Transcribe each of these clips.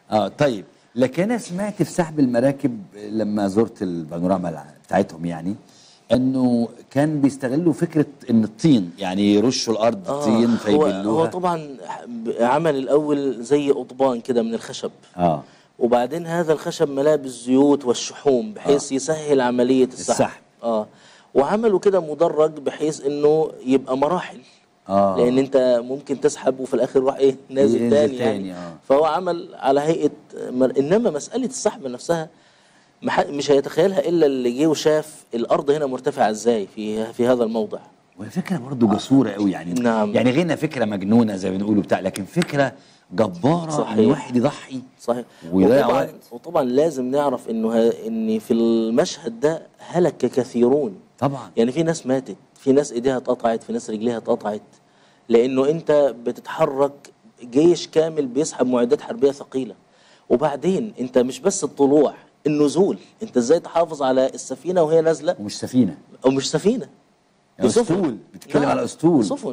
اه طيب لكن انا سمعت في سحب المراكب لما زرت البانوراما الع- بتاعتهم يعني انه كان بيستغلوا فكره ان الطين يعني يرشوا الارض طين هو, هو فيبلوها طبعا عمل الاول زي قضبان كده من الخشب اه وبعدين هذا الخشب ملاه بالزيوت والشحوم بحيث آه. يسهل عمليه السحب, السحب. اه وعملوا كده مدرج بحيث انه يبقى مراحل اه لان انت ممكن تسحب وفي الاخر يروح ايه نازل ينزل تاني, تاني، يعني آه. فهو عمل على هيئه مر... انما مساله السحب نفسها مح- مش هيتخيلها الا اللي جه وشاف الارض هنا مرتفعه ازاي في في هذا الموضع وهي فكره برضه جسوره قوي يعني نعم. يعني غيرنا فكره مجنونه زي ما بنقولوا بتاع لكن فكره جباره صحيح. ان الواحد يضحي صحيح ويضيع وطبعا وقت. وطبعا لازم نعرف انه ه... ان في المشهد ده هلك كثيرون طبعا يعني في ناس ماتت في ناس ايديها اتقطعت في ناس رجليها اتقطعت لانه انت بتتحرك جيش كامل بيسحب معدات حربيه ثقيله وبعدين انت مش بس الطلوع النزول انت ازاي تحافظ على السفينه وهي نازله ومش سفينه او مش سفينه دي سفن. اسطول بتتكلم نعم، على اسطول سفن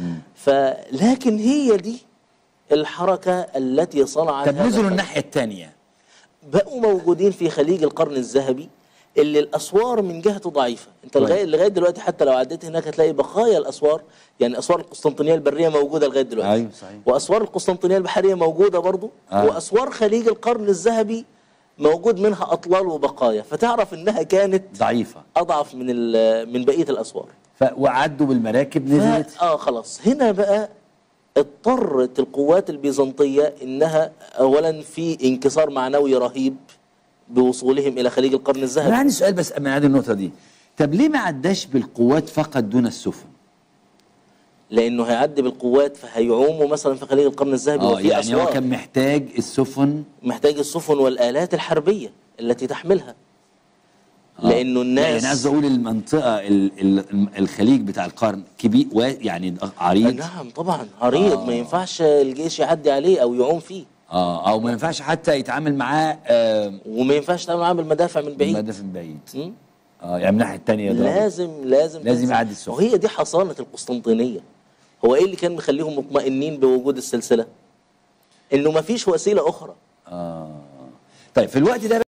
فلكن هي دي الحركه التي صنعت طب هذا نزلوا الفن. الناحيه الثانيه بقوا موجودين في خليج القرن الذهبي اللي الاسوار من جهته ضعيفه انت طيب. لغايه لغايه دلوقتي حتى لو عديت هناك هتلاقي بقايا الاسوار يعني اسوار القسطنطينيه البريه موجوده لغايه دلوقتي أيوة، صحيح. واسوار القسطنطينيه البحريه موجوده برضو آه. واسوار خليج القرن الذهبي موجود منها اطلال وبقايا فتعرف انها كانت ضعيفه اضعف من ال- من بقيه الاسوار ف... وعدوا بالمراكب نزلت ف- اه خلاص هنا بقى اضطرت القوات البيزنطية انها اولا في انكسار معنوي رهيب بوصولهم الى خليج القرن انا الذهبي عندي سؤال بس من هذه النقطه دي طب ليه ما عداش بالقوات فقط دون السفن لانه هيعدي بالقوات فهيعوموا مثلا في خليج القرن الذهبي اه وفي يعني هو اسوار كان محتاج السفن محتاج السفن والالات الحربيه التي تحملها لانه الناس يعني قصدي اقول المنطقه ال... ال... الخليج بتاع القرن كبير و... يعني عريض نعم طبعا عريض ما ينفعش الجيش يعدي عليه او يعوم فيه اه او ما ينفعش حتى يتعامل معاه آه وما ينفعش تعمل معاه بالمدافع من بعيد مدى من بعيد م? اه يعني من الناحيه الثانيه لازم لازم لازم تنزل. يعدي السفن. وهي دي حصانه القسطنطينيه هو ايه اللي كان مخليهم مطمئنين بوجود السلسله انه ما فيش وسيله اخرى اه طيب في الوقت ده